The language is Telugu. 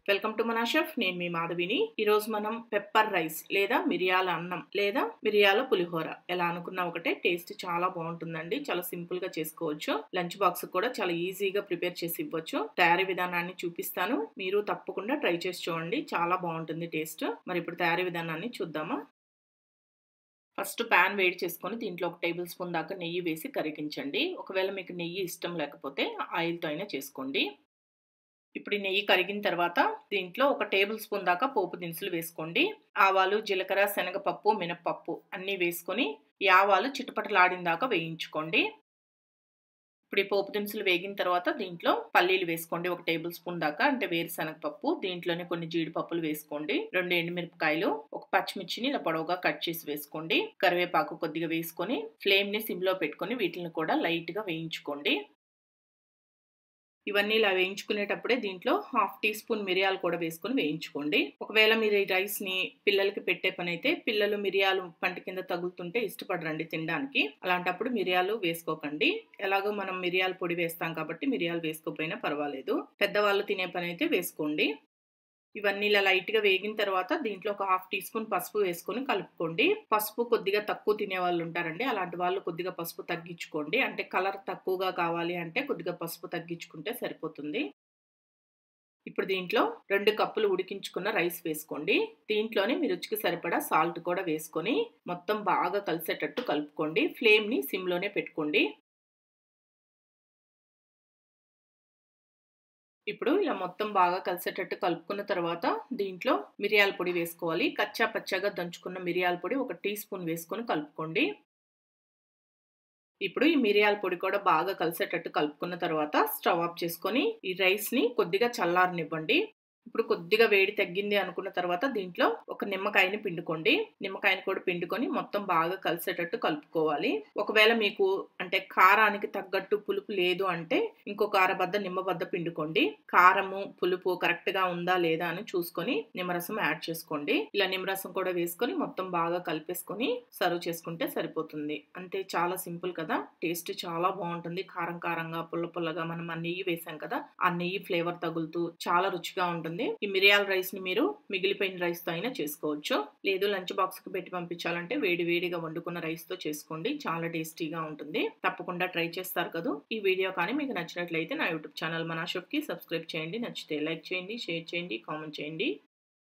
వెల్కమ్ టు మనా షెఫ్ నేను మీ మాధవిని ఈరోజు మనం పెప్పర్ రైస్ లేదా మిరియాల అన్నం లేదా మిరియాల పులిహోర ఎలా అనుకున్నా ఒకటే టేస్ట్ చాలా బాగుంటుందండి చాలా సింపుల్ గా చేసుకోవచ్చు లంచ్ బాక్స్ కూడా చాలా ఈజీగా ప్రిపేర్ చేసి ఇవ్వచ్చు తయారీ విధానాన్ని చూపిస్తాను మీరు తప్పకుండా ట్రై చేసి చూడండి చాలా బాగుంటుంది టేస్ట్ మరి ఇప్పుడు తయారీ విధానాన్ని చూద్దామా ఫస్ట్ ప్యాన్ వేడి చేసుకొని దీంట్లో ఒక టేబుల్ స్పూన్ దాకా నెయ్యి వేసి కరిగించండి ఒకవేళ మీకు నెయ్యి ఇష్టం లేకపోతే ఆయిల్తో అయినా చేసుకోండి ఇప్పుడు ఈ నెయ్యి కరిగిన తర్వాత దీంట్లో ఒక టేబుల్ స్పూన్ దాకా పోపు దినుసులు వేసుకోండి ఆవాలు జీలకర్ర శనగపప్పు మినప్పప్పు అన్నీ వేసుకొని ఈ ఆవాలు చిటపటలాడిన దాకా వేయించుకోండి ఇప్పుడు ఈ పోపు దినుసులు వేగిన తర్వాత దీంట్లో పల్లీలు వేసుకోండి ఒక టేబుల్ స్పూన్ దాకా అంటే వేరుశనగపప్పు దీంట్లోనే కొన్ని జీడిపప్పులు వేసుకోండి రెండు ఎండుమిరపకాయలు ఒక పచ్చిమిర్చిని ఇలా పొడవుగా కట్ చేసి వేసుకోండి కరివేపాకు కొద్దిగా వేసుకొని ఫ్లేమ్ ని సిమ్ లో పెట్టుకొని వీటిని కూడా లైట్ గా వేయించుకోండి ఇవన్నీ ఇలా వేయించుకునేటప్పుడే దీంట్లో హాఫ్ టీ స్పూన్ మిరియాలు కూడా వేసుకొని వేయించుకోండి ఒకవేళ మీరు ఈ రైస్ని పిల్లలకి పెట్టే పని అయితే పిల్లలు మిరియాలు పంట కింద తగులుతుంటే ఇష్టపడరండి తినడానికి అలాంటప్పుడు మిరియాలు వేసుకోకండి ఎలాగో మనం మిరియాల పొడి వేస్తాం కాబట్టి మిరియాలు వేసుకోకపోయినా పర్వాలేదు పెద్దవాళ్ళు తినే పని అయితే వేసుకోండి ఇవన్నీ ఇలా లైట్గా వేగిన తర్వాత దీంట్లో ఒక హాఫ్ టీ స్పూన్ పసుపు వేసుకొని కలుపుకోండి పసుపు కొద్దిగా తక్కువ తినే వాళ్ళు ఉంటారండి అలాంటి వాళ్ళు కొద్దిగా పసుపు తగ్గించుకోండి అంటే కలర్ తక్కువగా కావాలి అంటే కొద్దిగా పసుపు తగ్గించుకుంటే సరిపోతుంది ఇప్పుడు దీంట్లో రెండు కప్పులు ఉడికించుకున్న రైస్ వేసుకోండి దీంట్లోనే మీ రుచికి సరిపడా సాల్ట్ కూడా వేసుకొని మొత్తం బాగా కలిసేటట్టు కలుపుకోండి ఫ్లేమ్ని సిమ్లోనే పెట్టుకోండి ఇప్పుడు ఇలా మొత్తం బాగా కలిసేటట్టు కలుపుకున్న తర్వాత దీంట్లో మిరియాల పొడి వేసుకోవాలి కచ్చా పచ్చగా దంచుకున్న మిరియాల పొడి ఒక టీ స్పూన్ వేసుకొని కలుపుకోండి ఇప్పుడు ఈ మిరియాల పొడి కూడా బాగా కలిసేటట్టు కలుపుకున్న తర్వాత స్టవ్ ఆఫ్ చేసుకొని ఈ రైస్ని కొద్దిగా చల్లారనివ్వండి ఇప్పుడు కొద్దిగా వేడి తగ్గింది అనుకున్న తర్వాత దీంట్లో ఒక నిమ్మకాయని పిండుకోండి నిమ్మకాయని కూడా పిండుకొని మొత్తం బాగా కలిసేటట్టు కలుపుకోవాలి ఒకవేళ మీకు అంటే కారానికి తగ్గట్టు పులుపు లేదు అంటే ఇంకో కారబద్ద నిమ్మబద్ద పిండుకోండి కారము పులుపు కరెక్ట్ గా ఉందా లేదా అని చూసుకొని నిమ్మరసం యాడ్ చేసుకోండి ఇలా నిమ్మరసం కూడా వేసుకొని మొత్తం బాగా కలిపేసుకొని సర్వ్ చేసుకుంటే సరిపోతుంది అంతే చాలా సింపుల్ కదా టేస్ట్ చాలా బాగుంటుంది కారం కారంగా పుల్ల పుల్లగా మనం ఆ నెయ్యి వేసాం కదా ఆ నెయ్యి ఫ్లేవర్ తగులుతూ చాలా రుచిగా ఉంటుంది ఈ మిరియాల రైస్ ని మీరు మిగిలిపోయిన రైస్ తో అయినా చేసుకోవచ్చు లేదు లంచ్ బాక్స్ కి పెట్టి పంపించాలంటే వేడి వేడిగా వండుకున్న రైస్ తో చేసుకోండి చాలా టేస్టీగా ఉంటుంది తప్పకుండా ట్రై చేస్తారు కదా ఈ వీడియో కానీ మీకు నచ్చినట్లయితే నా యూట్యూబ్ ఛానల్ మనాషప్ కి సబ్స్క్రైబ్ చేయండి నచ్చితే లైక్ చేయండి షేర్ చేయండి కామెంట్ చేయండి